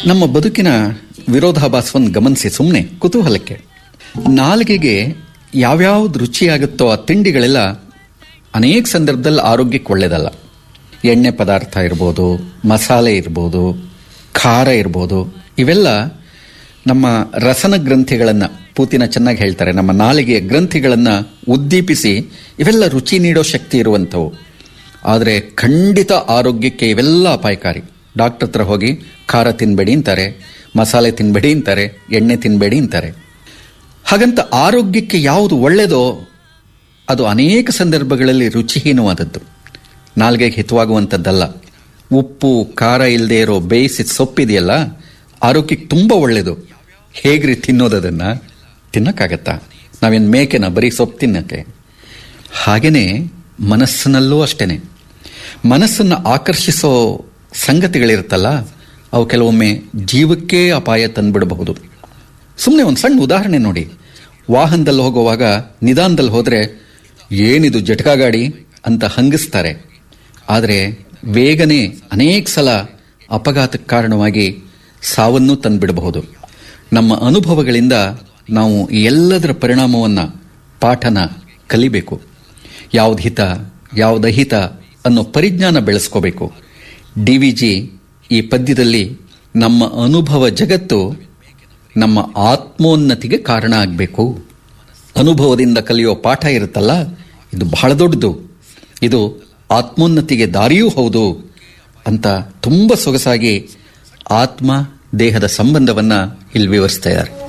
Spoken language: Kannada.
ನಮ್ಮ ಬದುಕಿನ ವಿರೋಧಾಭಾಸವನ್ನು ಗಮನಿಸಿ ಸುಮ್ಮನೆ ಕುತೂಹಲಕ್ಕೆ ನಾಲಿಗೆಗೆ ಯಾವ್ಯಾವ್ದು ರುಚಿಯಾಗುತ್ತೋ ಆ ತಿಂಡಿಗಳೆಲ್ಲ ಅನೇಕ ಸಂದರ್ಭದಲ್ಲಿ ಆರೋಗ್ಯಕ್ಕೆ ಒಳ್ಳೆಯದಲ್ಲ ಎಣ್ಣೆ ಪದಾರ್ಥ ಇರ್ಬೋದು ಮಸಾಲೆ ಇರ್ಬೋದು ಖಾರ ಇರ್ಬೋದು ಇವೆಲ್ಲ ನಮ್ಮ ರಸನ ಗ್ರಂಥಿಗಳನ್ನು ಪೂತಿನ ಚೆನ್ನಾಗಿ ಹೇಳ್ತಾರೆ ನಮ್ಮ ನಾಲಿಗೆಯ ಗ್ರಂಥಿಗಳನ್ನು ಉದ್ದೀಪಿಸಿ ಇವೆಲ್ಲ ರುಚಿ ನೀಡೋ ಶಕ್ತಿ ಇರುವಂಥವು ಆದರೆ ಖಂಡಿತ ಆರೋಗ್ಯಕ್ಕೆ ಇವೆಲ್ಲ ಅಪಾಯಕಾರಿ ಡಾಕ್ಟರ್ ಹತ್ರ ಹೋಗಿ ಖಾರ ತಿನ್ಬೇಡಿ ಅಂತಾರೆ ಮಸಾಲೆ ತಿನ್ಬೇಡಿ ಅಂತಾರೆ ಎಣ್ಣೆ ತಿನ್ಬೇಡಿ ಅಂತಾರೆ ಹಾಗಂತ ಆರೋಗ್ಯಕ್ಕೆ ಯಾವುದು ಒಳ್ಳೆಯದೋ ಅದು ಅನೇಕ ಸಂದರ್ಭಗಳಲ್ಲಿ ರುಚಿಹೀನವಾದದ್ದು ನಾಲ್ಗೆಗೆ ಹಿತವಾಗುವಂಥದ್ದಲ್ಲ ಉಪ್ಪು ಖಾರ ಇಲ್ಲದೆ ಇರೋ ಬೇಯಿಸಿದ ಸೊಪ್ಪಿದೆಯಲ್ಲ ಆರೋಗ್ಯಕ್ಕೆ ತುಂಬ ಒಳ್ಳೆಯದು ಹೇಗ್ರಿ ತಿನ್ನೋದನ್ನು ತಿನ್ನಕ್ಕಾಗತ್ತಾ ನಾವೇನು ಮೇಕೆನ ಬರೀ ಸೊಪ್ಪು ತಿನ್ನಕ್ಕೆ ಹಾಗೆಯೇ ಮನಸ್ಸಿನಲ್ಲೂ ಅಷ್ಟೇನೆ ಮನಸ್ಸನ್ನು ಆಕರ್ಷಿಸೋ ಸಂಗತಿಗಳಿರುತ್ತಲ್ಲ ಅವು ಕೆಲವೊಮ್ಮೆ ಜೀವಕ್ಕೇ ಅಪಾಯ ತಂದ್ಬಿಡಬಹುದು ಸುಮ್ಮನೆ ಒಂದು ಸಣ್ಣ ಉದಾಹರಣೆ ನೋಡಿ ವಾಹನದಲ್ಲಿ ಹೋಗುವಾಗ ನಿಧಾನದಲ್ಲಿ ಹೋದರೆ ಏನಿದು ಜಟಕಾ ಗಾಡಿ ಅಂತ ಹಂಗಿಸ್ತಾರೆ ಆದರೆ ಬೇಗನೆ ಅನೇಕ ಸಲ ಅಪಘಾತಕ್ಕೆ ಕಾರಣವಾಗಿ ಸಾವನ್ನು ತಂದುಬಿಡಬಹುದು ನಮ್ಮ ಅನುಭವಗಳಿಂದ ನಾವು ಈ ಎಲ್ಲದರ ಪರಿಣಾಮವನ್ನು ಪಾಠನ ಕಲಿಬೇಕು ಯಾವ್ದು ಹಿತ ಯಾವ್ದು ಅಹಿತ ಅನ್ನೋ ಪರಿಜ್ಞಾನ ಬೆಳೆಸ್ಕೋಬೇಕು ಡಿ ವಿ ಜಿ ಈ ಪದ್ಯದಲ್ಲಿ ನಮ್ಮ ಅನುಭವ ಜಗತ್ತು ನಮ್ಮ ಆತ್ಮೋನ್ನತಿಗೆ ಕಾರಣ ಆಗಬೇಕು ಅನುಭವದಿಂದ ಕಲಿಯೋ ಪಾಠ ಇರುತ್ತಲ್ಲ ಇದು ಬಹಳ ದೊಡ್ಡದು ಇದು ಆತ್ಮೋನ್ನತಿಗೆ ದಾರಿಯೂ ಹೌದು ಅಂತ ತುಂಬ ಸೊಗಸಾಗಿ ಆತ್ಮ ದೇಹದ ಸಂಬಂಧವನ್ನು ಇಲ್ಲಿ ವಿವರಿಸ್ತಾ ಇದ್ದಾರೆ